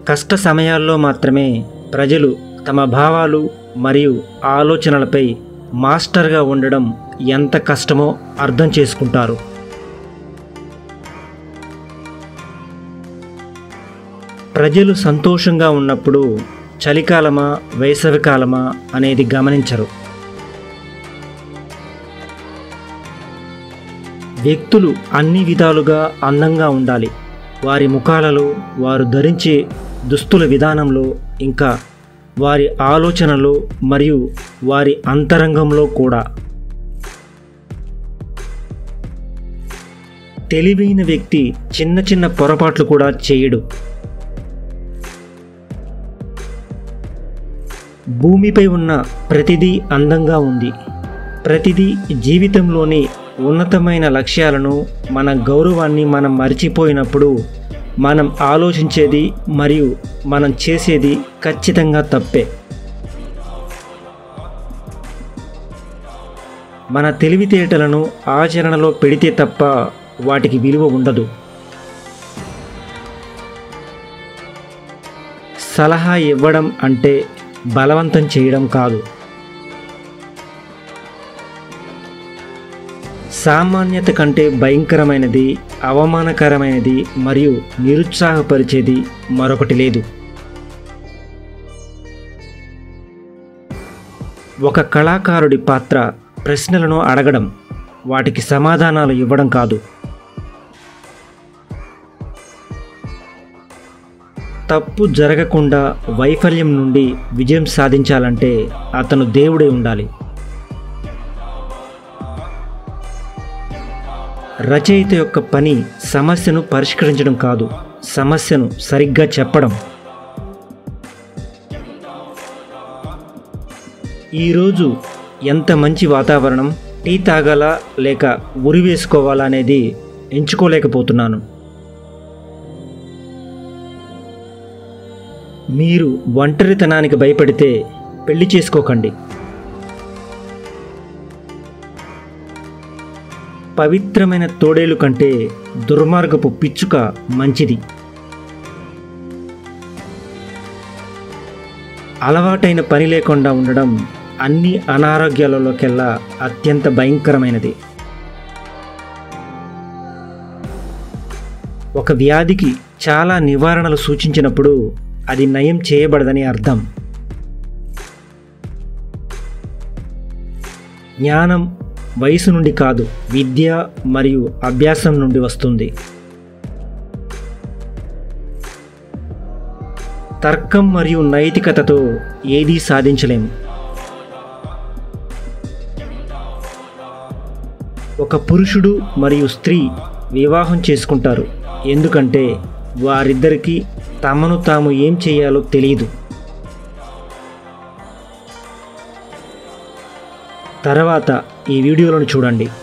కష్ట సమయాల్లో మాత్రమే ప్రజలు తమ భావాలు మరియు ఆలోచనలపై మాస్టర్గా ఉండడం ఎంత కష్టమో అర్థం చేసుకుంటారు ప్రజలు సంతోషంగా ఉన్నప్పుడు చలికాలమా వేసవికాలమా అనేది గమనించరు వ్యక్తులు అన్ని విధాలుగా అందంగా ఉండాలి వారి ముఖాలలో వారు ధరించే దుస్తుల విధానంలో ఇంకా వారి ఆలోచనలో మరియు వారి అంతరంగంలో కూడా తెలివైన వ్యక్తి చిన్న చిన్న పొరపాట్లు కూడా చేయడు భూమిపై ఉన్న ప్రతిదీ అందంగా ఉంది ప్రతిదీ జీవితంలోని ఉన్నతమైన లక్ష్యాలను మన గౌరవాన్ని మనం మర్చిపోయినప్పుడు మనం ఆలోచించేది మరియు మనం చేసేది ఖచ్చితంగా తప్పే మన తెలివితేటలను ఆచరణలో పెడితే తప్ప వాటికి విలువ ఉండదు సలహా ఇవ్వడం అంటే బలవంతం చేయడం కాదు సామాన్యత కంటే భయంకరమైనది అవమానకరమైనది మరియు నిరుత్సాహపరిచేది మరొకటి లేదు ఒక కళాకారుడి పాత్ర ప్రశ్నలను అడగడం వాటికి సమాధానాలు ఇవ్వడం కాదు తప్పు జరగకుండా వైఫల్యం నుండి విజయం సాధించాలంటే అతను దేవుడై ఉండాలి రచయిత యొక్క పని సమస్యను పరిష్కరించడం కాదు సమస్యను సరిగ్గా చెప్పడం ఈరోజు ఎంత మంచి వాతావరణం టీ తాగాలా లేక ఉరి వేసుకోవాలా అనేది ఎంచుకోలేకపోతున్నాను మీరు ఒంటరితనానికి భయపడితే పెళ్లి చేసుకోకండి పవిత్రమైన తోడేలు కంటే దుర్మార్గపు పిచ్చుక మంచిది అలవాటైన పని లేకుండా ఉండడం అన్ని అనారోగ్యాలలోకెల్లా అత్యంత భయంకరమైనది ఒక వ్యాధికి చాలా నివారణలు సూచించినప్పుడు అది నయం చేయబడదని అర్థం జ్ఞానం వయసు నుండి కాదు విద్య మరియు అభ్యాసం నుండి వస్తుంది తర్కం మరియు నైతికతతో ఏదీ సాధించలేము ఒక పురుషుడు మరియు స్త్రీ వివాహం చేసుకుంటారు ఎందుకంటే వారిద్దరికీ తమను తాము ఏం చేయాలో తెలియదు తర్వాత ఈ వీడియోలను చూడండి